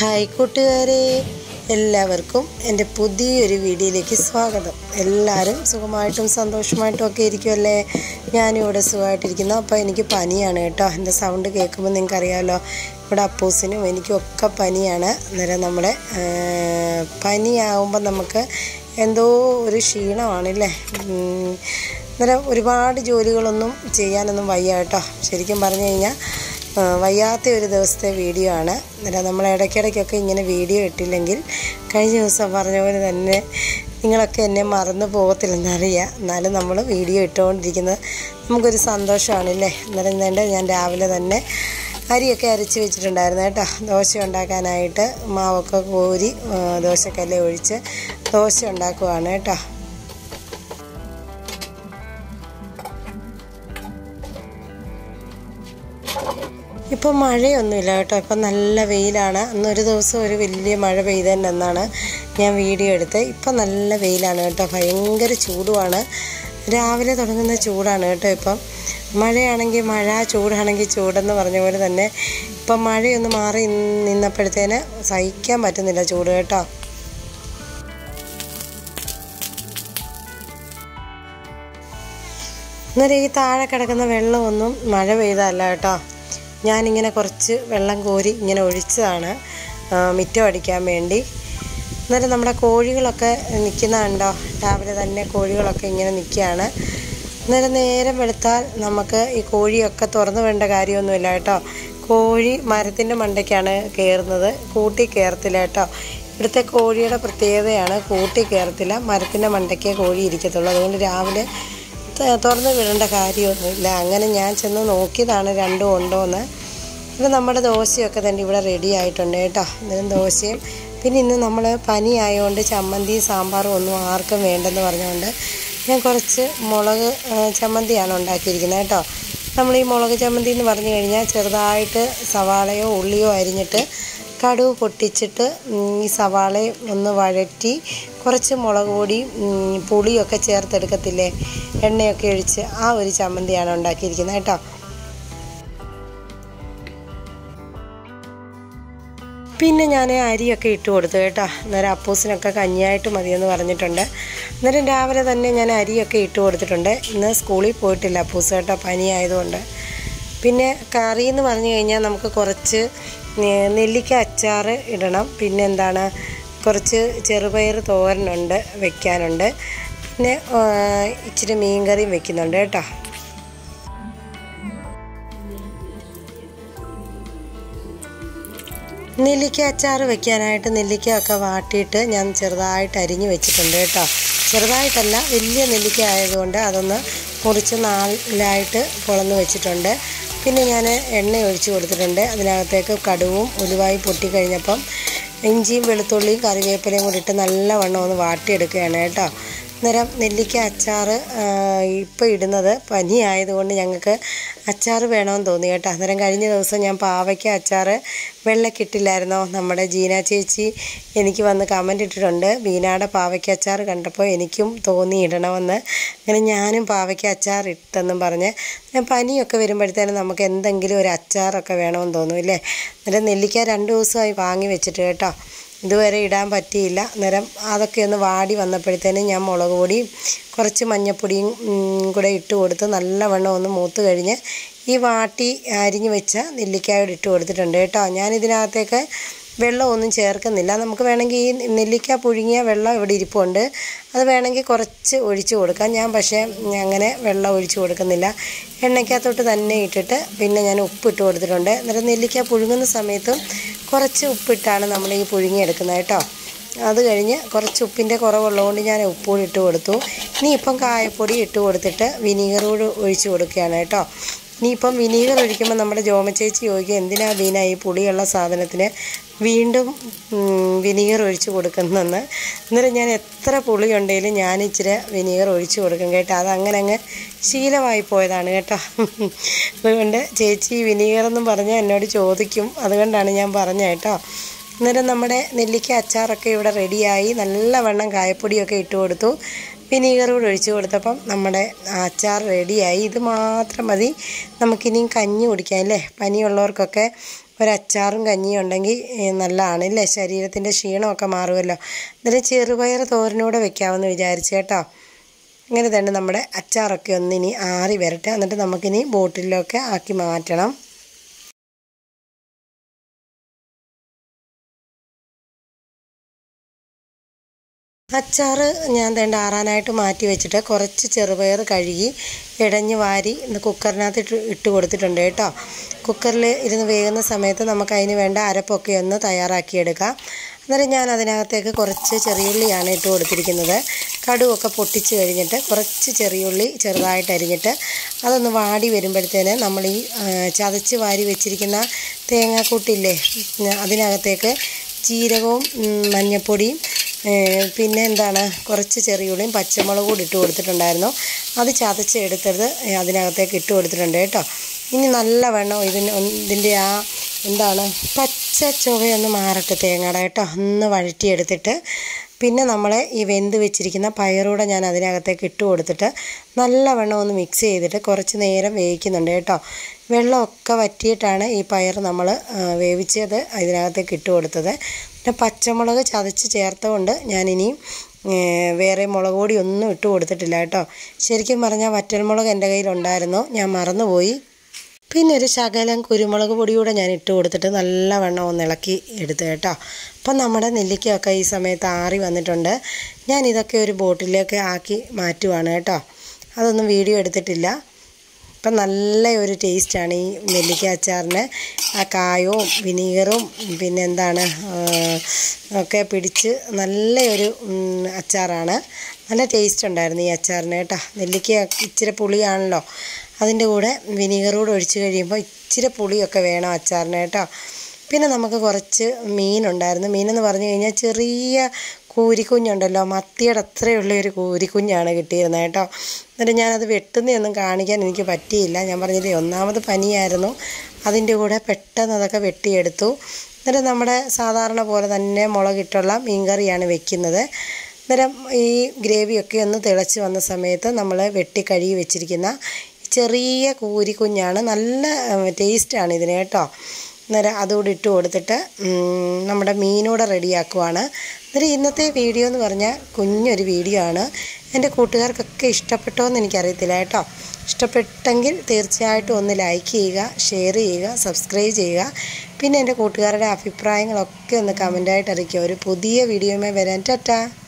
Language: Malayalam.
ഹായ് കൂട്ടുകാരെ എല്ലാവർക്കും എൻ്റെ പുതിയൊരു വീഡിയോയിലേക്ക് സ്വാഗതം എല്ലാവരും സുഖമായിട്ടും സന്തോഷമായിട്ടും ഒക്കെ ഇരിക്കുമല്ലേ ഞാനിവിടെ സുഖമായിട്ടിരിക്കുന്നു അപ്പോൾ എനിക്ക് പനിയാണ് കേട്ടോ എൻ്റെ സൗണ്ട് കേൾക്കുമ്പോൾ നിങ്ങൾക്കറിയാമല്ലോ ഇവിടെ അപ്പൂസിനും എനിക്കും ഒക്കെ പനിയാണ് അന്നേരം നമ്മുടെ പനിയാവുമ്പോൾ നമുക്ക് എന്തോ ഒരു ക്ഷീണമാണല്ലേ ഉം, അന്നേരം ഒരുപാട് ജോലികളൊന്നും ചെയ്യാനൊന്നും വയ്യ കേട്ടോ ശരിക്കും പറഞ്ഞു കഴിഞ്ഞാൽ ആ, വയ്യാത്ത ഒരു ദിവസത്തെ വീഡിയോ ആണ് അന്നേരം നമ്മൾ ഇടയ്ക്കിടയ്ക്കൊക്കെ ഇങ്ങനെ വീഡിയോ ഇട്ടില്ലെങ്കിൽ കഴിഞ്ഞ ദിവസം പറഞ്ഞ പോലെ തന്നെ നിങ്ങളൊക്കെ എന്നെ മറന്നു പോകത്തില്ലെന്നറിയാം എന്നാലും നമ്മൾ വീഡിയോ ഇട്ടുകൊണ്ടിരിക്കുന്നത് നമുക്കൊരു സന്തോഷമാണല്ലേ അന്നേരം വേണ്ട ഞാൻ രാവിലെ തന്നെ അരിയൊക്കെ അരച്ച് വെച്ചിട്ടുണ്ടായിരുന്നു കേട്ടോ ദോശ ഉണ്ടാക്കാനായിട്ട് മാവൊക്കെ കോരി ആ, ദോശക്കല്ലെ ഒഴിച്ച് ദോശ ഉണ്ടാക്കുവാണ് കേട്ടോ ഇപ്പം മഴയൊന്നുമില്ല കേട്ടോ ഇപ്പം നല്ല വെയിലാണ് അന്നൊരു ദിവസം ഒരു വലിയ മഴ പെയ്തതെന്നാണ് ഞാൻ വീഡിയോ എടുത്തത് ഇപ്പം നല്ല വെയിലാണ് കേട്ടോ ഭയങ്കര ചൂടുമാണ് രാവിലെ തുടങ്ങുന്ന ചൂടാണ് കേട്ടോ ഇപ്പം മഴയാണെങ്കിൽ മഴ ചൂടാണെങ്കിൽ ചൂടെന്ന് പറഞ്ഞ പോലെ തന്നെ ഇപ്പം മഴയൊന്ന് മാറി നിന്നപ്പോഴത്തേന് സഹിക്കാൻ പറ്റുന്നില്ല ചൂട് കേട്ടോ അന്നേരം ഈ താഴെ കിടക്കുന്ന വെള്ളമൊന്നും മഴ പെയ്തതല്ല കേട്ടോ ഞാനിങ്ങനെ കുറച്ച് വെള്ളം കോരി ഇങ്ങനെ ഒഴിച്ചതാണ് ആ, മിറ്റം അടിക്കാൻ വേണ്ടി അന്നേരം നമ്മുടെ കോഴികളൊക്കെ നിൽക്കുന്ന കണ്ടോ രാവിലെ തന്നെ കോഴികളൊക്കെ ഇങ്ങനെ നിൽക്കുകയാണ് അന്നേരം നേരം വെളുത്താൽ നമുക്ക് ഈ കോഴിയൊക്കെ തുറന്നു വേണ്ട കാര്യമൊന്നുമില്ല കേട്ടോ കോഴി മരത്തിൻ്റെ മണ്ടയ്ക്കാണ് കയറുന്നത് കൂട്ടി കയറത്തില്ല കേട്ടോ ഇവിടുത്തെ കോഴിയുടെ പ്രത്യേകതയാണ് കൂട്ടി കയറത്തില്ല മരത്തിൻ്റെ മണ്ടയ്ക്കേ കോഴി ഇരിക്കത്തുള്ളൂ അതുകൊണ്ട് രാവിലെ ത- തുറന്ന് വിടേണ്ട കാര്യമൊന്നുമില്ല അങ്ങനെ ഞാൻ ചെന്ന് നോക്കിയതാണ് രണ്ടും ഉണ്ടോ എന്ന് ഇത് നമ്മുടെ ദോശയൊക്കെ തന്നെ ഇവിടെ റെഡി ആയിട്ടുണ്ട് കേട്ടോ ഇതിനും ദോശയും പിന്നെ ഇന്ന് നമ്മൾ പനി ആയതുകൊണ്ട് ചമ്മന്തിയും സാമ്പാറും ഒന്നും ആർക്കും വേണ്ടെന്ന് പറഞ്ഞുകൊണ്ട് ഞാൻ കുറച്ച് മുളക് ആ, ചമ്മന്തിയാണ് ഉണ്ടാക്കിയിരിക്കുന്നത് കേട്ടോ നമ്മൾ ഈ മുളക് ചമ്മന്തി എന്ന് പറഞ്ഞു കഴിഞ്ഞാൽ ചെറുതായിട്ട് സവാളയോ ഉള്ളിയോ അരിഞ്ഞിട്ട് കടുവ് പൊട്ടിച്ചിട്ട് ഉം, ഈ സവാളയും ഒന്ന് വഴറ്റി കുറച്ച് മുളക് പൊടി ഉം, പുളിയൊക്കെ ചേർത്തെടുക്കത്തില്ലേ എണ്ണയൊക്കെ ഒഴിച്ച് ആ ഒരു ചമ്മന്തിയാണ് ഉണ്ടാക്കിയിരിക്കുന്നത് കേട്ടോ പിന്നെ ഞാൻ അരിയൊക്കെ ഇട്ട് കൊടുത്തു കേട്ടോ അന്നേരം അപ്പൂസിനൊക്കെ കഞ്ഞിയായിട്ട് മതിയെന്ന് പറഞ്ഞിട്ടുണ്ട് അന്നേരം രാവിലെ തന്നെ ഞാൻ അരിയൊക്കെ ഇട്ട് കൊടുത്തിട്ടുണ്ട് ഇന്ന് സ്കൂളിൽ പോയിട്ടില്ല അപ്പൂസ് കേട്ടോ പനി ആയതുകൊണ്ട് പിന്നെ കറി എന്ന് പറഞ്ഞു കഴിഞ്ഞാൽ നമുക്ക് കുറച്ച് നെ- നെല്ലിക്ക അച്ചാർ ഇടണം പിന്നെ എന്താണ് കുറച്ച് ചെറുപയർ തോരനുണ്ട് വെക്കാനുണ്ട് പിന്നെ ആ, ഇച്ചിരി മീൻ കറിയും വെക്കുന്നുണ്ട് കേട്ടോ നെല്ലിക്ക അച്ചാർ വെക്കാനായിട്ട് നെല്ലിക്ക ഒക്കെ വാട്ടിയിട്ട് ഞാൻ ചെറുതായിട്ട് അരിഞ്ഞ് വെച്ചിട്ടുണ്ട് കേട്ടോ ചെറുതായിട്ടല്ല വലിയ നെല്ലിക്ക ആയതുകൊണ്ട് അതൊന്ന് മുറിച്ച് നാലായിട്ട് പൊളന്ന് വെച്ചിട്ടുണ്ട് പിന്നെ ഞാൻ എണ്ണ ഒഴിച്ച് കൊടുത്തിട്ടുണ്ട് അതിനകത്തേക്ക് കടുവും ഉലുവായി പൊട്ടിക്കഴിഞ്ഞപ്പം ഇഞ്ചിയും വെളുത്തുള്ളിയും കറിവേപ്പിലയും കൂടി ഇട്ട് നല്ലവണ്ണം ഒന്ന് വാട്ടിയെടുക്കുകയാണ് കേട്ടോ അന്നേരം നെല്ലിക്ക അച്ചാർ ഇപ്പോൾ ഇടുന്നത് പനി ആയതുകൊണ്ട് ഞങ്ങൾക്ക് അച്ചാർ വേണമെന്ന് തോന്നി കേട്ടോ അന്നേരം കഴിഞ്ഞ ദിവസം ഞാൻ പാവയ്ക്ക അച്ചാർ വെള്ളക്കിട്ടില്ലായിരുന്നോ നമ്മുടെ ജീന ചേച്ചി എനിക്ക് വന്ന് കമൻ്റ് ഇട്ടിട്ടുണ്ട് ബീനാടെ പാവയ്ക്ക അച്ചാർ കണ്ടപ്പോൾ എനിക്കും തോന്നി ഇടണമെന്ന് അങ്ങനെ ഞാനും പാവയ്ക്ക അച്ചാർ ഇട്ടെന്നും പറഞ്ഞ് ഞാൻ പനിയൊക്കെ വരുമ്പോഴത്തേനും നമുക്ക് എന്തെങ്കിലും ഒരു അച്ചാറൊക്കെ വേണമെന്ന് തോന്നും ഇല്ലേ അന്നേരം നെല്ലിക്ക രണ്ട് ദിവസമായി വാങ്ങി വെച്ചിട്ട് കേട്ടോ ഇതുവരെ ഇടാൻ പറ്റിയില്ല അന്നേരം അതൊക്കെ ഒന്ന് വാടി വന്നപ്പോഴത്തേനും ഞാൻ മുളക് പൊടിയും കുറച്ച് മഞ്ഞപ്പൊടിയും ഉം, കൂടെ ഇട്ട് കൊടുത്ത് നല്ലവണ്ണം ഒന്ന് മൂത്ത് കഴിഞ്ഞ് ഈ വാട്ടി അരിഞ്ഞ് വെച്ച നെല്ലിക്കായോട് ഇട്ട് കൊടുത്തിട്ടുണ്ട് കേട്ടോ ഞാനിതിനകത്തേക്ക് വെള്ളമൊന്നും ചേർക്കുന്നില്ല നമുക്ക് വേണമെങ്കിൽ ഈ നെല്ലിക്ക പുഴുങ്ങിയ വെള്ളം ഇവിടെ ഇരിപ്പുണ്ട് അത് വേണമെങ്കിൽ കുറച്ച് ഒഴിച്ച് കൊടുക്കാം ഞാൻ പക്ഷേ അങ്ങനെ വെള്ളം ഒഴിച്ച് കൊടുക്കുന്നില്ല എണ്ണയ്ക്കകത്തോട്ട് തന്നെ ഇട്ടിട്ട് പിന്നെ ഞാൻ ഉപ്പിട്ട് കൊടുത്തിട്ടുണ്ട് അന്നേരം നെല്ലിക്ക പുഴുങ്ങുന്ന സമയത്തും കുറച്ച് ഉപ്പിട്ടാണ് നമ്മൾ ഈ പുഴുങ്ങിയെടുക്കുന്നത് കേട്ടോ അത് കഴിഞ്ഞ് കുറച്ച് ഉപ്പിൻ്റെ കുറവുള്ളതുകൊണ്ട് ഞാൻ ഉപ്പുകൂടി ഇട്ട് കൊടുത്തു ഇനി ഇപ്പം കായപ്പൊടി ഇട്ട് കൊടുത്തിട്ട് വിനീഗർ കൂടി ഒഴിച്ച് കൊടുക്കുകയാണ് കേട്ടോ ഇനിയിപ്പം വിനീഗർ ഒഴിക്കുമ്പോൾ നമ്മുടെ ജോമച്ചേച്ചി ചോദിക്കും എന്തിനാ ബീന ഈ പുളിയുള്ള സാധനത്തിന് വീണ്ടും ഉം, വിനീഗർ ഒഴിച്ച് കൊടുക്കുന്നതെന്ന് അന്നേരം ഞാൻ എത്ര പുളി ഉണ്ടെങ്കിലും ഞാൻ ഇച്ചിരി വിനീഗർ ഒഴിച്ച് കൊടുക്കും കേട്ടോ അത് അങ്ങനെ അങ്ങ് ശീലമായി പോയതാണ് കേട്ടോ അതുകൊണ്ട് ചേച്ചി വിനീഗർ എന്നും പറഞ്ഞാൽ എന്നോട് ചോദിക്കും അതുകൊണ്ടാണ് ഞാൻ പറഞ്ഞത് കേട്ടോ അന്നേരം നമ്മുടെ നെല്ലിക്ക അച്ചാറൊക്കെ ഇവിടെ റെഡിയായി നല്ലവണ്ണം കായപ്പൊടിയൊക്കെ ഇട്ട് കൊടുത്തു വിനീഗർ കൂടെ ഒഴിച്ച് കൊടുത്തപ്പം നമ്മുടെ അച്ചാർ റെഡിയായി ഇത് മാത്രം മതി നമുക്കിനിയും കഞ്ഞി കുടിക്കാം അല്ലേ പനിയുള്ളവർക്കൊക്കെ ഒരച്ചാറും കഞ്ഞിയും ഉണ്ടെങ്കിൽ ഏ, നല്ലതാണ് ഇല്ലേ ശരീരത്തിൻ്റെ ക്ഷീണമൊക്കെ മാറുമല്ലോ എന്നിട്ട് ചെറുപയർ തോരനൂടെ വെക്കാമെന്ന് വിചാരിച്ചു കേട്ടോ ഇങ്ങനെ തന്നെ നമ്മുടെ അച്ചാറൊക്കെ ഒന്നിനി ആറി വരട്ടെ എന്നിട്ട് നമുക്കിനി ബോട്ടിലൊക്കെ ആക്കി മാറ്റണം അച്ചാറ് ഞാൻ തേണ്ട ആറാനായിട്ട് മാറ്റി വെച്ചിട്ട് കുറച്ച് ചെറുപയർ കഴുകി ഇടഞ്ഞ് വാരി ഇന്ന് കുക്കറിനകത്ത് ഇട്ട് ഇട്ട് കൊടുത്തിട്ടുണ്ട് കേട്ടോ കുക്കറിൽ ഇരുന്ന് വേകുന്ന സമയത്ത് നമുക്ക് അതിന് വേണ്ട അരപ്പൊക്കെ ഒന്ന് തയ്യാറാക്കിയെടുക്കാം അന്നേരം ഞാൻ അതിനകത്തേക്ക് കുറച്ച് ചെറിയുള്ളിയാണ് ഇട്ട് കൊടുത്തിരിക്കുന്നത് കടുവൊക്കെ പൊട്ടിച്ച് കഴിഞ്ഞിട്ട് കുറച്ച് ചെറിയുള്ളി ചെറുതായിട്ട് അരിഞ്ഞിട്ട് അതൊന്ന് വാടി വരുമ്പോഴത്തേന് നമ്മൾ ഈ ആ, ചതച്ച് വാരി വെച്ചിരിക്കുന്ന തേങ്ങാക്കൂട്ടില്ലേ അതിനകത്തേക്ക് ജീരകവും ഉം, മഞ്ഞൾപ്പൊടിയും ഏഹ് പിന്നെ എന്താണ് കുറച്ച് ചെറിയുള്ളിയും പച്ചമുളകും കൂടി ഇട്ട് കൊടുത്തിട്ടുണ്ടായിരുന്നു അത് ചതച്ച് എടുത്തത് അതിനകത്തേക്ക് ഇട്ട് കൊടുത്തിട്ടുണ്ട് കേട്ടോ ഇനി നല്ല വെണ്ണം ഇതിന് ഒന്ന് ഇതിൻ്റെ ആ എന്താണ് പച്ച ചുവയൊന്ന് മാറട്ടെ തേങ്ങയുടെ കേട്ടോ ഒന്ന് വഴറ്റിയെടുത്തിട്ട് പിന്നെ നമ്മൾ ഈ വെന്ത് വെച്ചിരിക്കുന്ന പയറൂടെ ഞാൻ അതിനകത്തേക്ക് ഇട്ട് കൊടുത്തിട്ട് നല്ലവണ്ണം ഒന്ന് മിക്സ് ചെയ്തിട്ട് കുറച്ച് നേരം വേവിക്കുന്നുണ്ട് കേട്ടോ വെള്ളമൊക്കെ വറ്റിയിട്ടാണ് ഈ പയർ നമ്മൾ വേവിച്ചത് ഇതിനകത്തേക്ക് ഇട്ട് കൊടുത്തത് പിന്നെ പച്ചമുളക് ചതച്ച് ചേർത്തുകൊണ്ട് ഞാനിനിയും ഏഹ്, വേറെ മുളക് പൊടി ഒന്നും ഇട്ട് കൊടുത്തിട്ടില്ല കേട്ടോ ശരിക്കും പറഞ്ഞാൽ വറ്റൽമുളക് എൻ്റെ കയ്യിലുണ്ടായിരുന്നു ഞാൻ മറന്നുപോയി പിന്നെ ഒരു ശകലം കുരുമുളക് പൊടി കൂടെ ഞാൻ ഇട്ട് കൊടുത്തിട്ട് നല്ലവണ്ണം ഒന്ന് ഇളക്കി എടുത്ത് കേട്ടോ അപ്പം നമ്മുടെ നെല്ലിക്കയൊക്കെ ഈ സമയത്ത് ആറി വന്നിട്ടുണ്ട് ഞാൻ ഇതൊക്കെ ഒരു ബോട്ടിലേക്ക് ആക്കി മാറ്റുവാണ് കേട്ടോ അതൊന്നും വീഡിയോ എടുത്തിട്ടില്ല അപ്പം നല്ല ഒരു ടേസ്റ്റാണ് ഈ നെല്ലിക്ക അച്ചാറിന് ആ കായവും വിനീഗറും പിന്നെ എന്താണ് ആ, ഒക്കെ പിടിച്ച് നല്ല ഒരു ഉം, അച്ചാറാണ് നല്ല ടേസ്റ്റ് ഉണ്ടായിരുന്നു ഈ അച്ചാറിന് കേട്ടോ നെല്ലിക്ക ഇച്ചിരി പുളിയാണല്ലോ അതിൻ്റെ കൂടെ വിനീഗർ കൂടെ ഒഴിച്ച് കഴിയുമ്പോൾ ഇച്ചിരി പുളിയൊക്കെ വേണം അച്ചാറിന് കേട്ടോ പിന്നെ നമുക്ക് കുറച്ച് മീനുണ്ടായിരുന്നു മീനെന്ന് പറഞ്ഞു കഴിഞ്ഞാൽ ചെറിയ കൂരിക്കുഞ്ഞുണ്ടല്ലോ മത്തിയുടെ അത്രയുള്ള ഒരു കൂരിക്കുഞ്ഞാണ് കിട്ടിയിരുന്നത് കേട്ടോ എന്നിട്ട് ഞാനത് വെട്ടുന്നതൊന്നും കാണിക്കാൻ എനിക്ക് പറ്റിയില്ല ഞാൻ പറഞ്ഞില്ലേ ഒന്നാമത് പനിയായിരുന്നു അതിൻ്റെ കൂടെ പെട്ടെന്ന് അതൊക്കെ വെട്ടിയെടുത്തു എന്നിട്ട് നമ്മുടെ സാധാരണ പോലെ തന്നെ മുളകിട്ടുള്ള മീൻകറിയാണ് വെക്കുന്നത് അന്നേരം ഈ ഗ്രേവിയൊക്കെ ഒന്ന് തിളച്ച് വന്ന സമയത്ത് നമ്മൾ വെട്ടി കഴുകി വെച്ചിരിക്കുന്ന ചെറിയ കൂരിക്കുഞ്ഞാണ് നല്ല ടേസ്റ്റാണ് ഇതിന് കേട്ടോ അന്നേരം അതുകൂടി ഇട്ട് കൊടുത്തിട്ട് ഉം, നമ്മുടെ മീനൂടെ റെഡിയാക്കുവാണ് അന്നേരം ഇന്നത്തെ വീഡിയോ എന്ന് പറഞ്ഞാൽ കുഞ്ഞൊരു വീഡിയോ ആണ് എൻ്റെ കൂട്ടുകാർക്കൊക്കെ ഇഷ്ടപ്പെട്ടോ എന്ന് എനിക്കറിയത്തില്ല കേട്ടോ ഇഷ്ടപ്പെട്ടെങ്കിൽ തീർച്ചയായിട്ടും ഒന്ന് ലൈക്ക് ചെയ്യുക ഷെയർ ചെയ്യുക സബ്സ്ക്രൈബ് ചെയ്യുക പിന്നെ എൻ്റെ കൂട്ടുകാരുടെ അഭിപ്രായങ്ങളൊക്കെ ഒന്ന് കമൻ്റായിട്ട് അറിയിക്കുക ഒരു പുതിയ വീഡിയോയുമായി വരാൻ ടാറ്റാ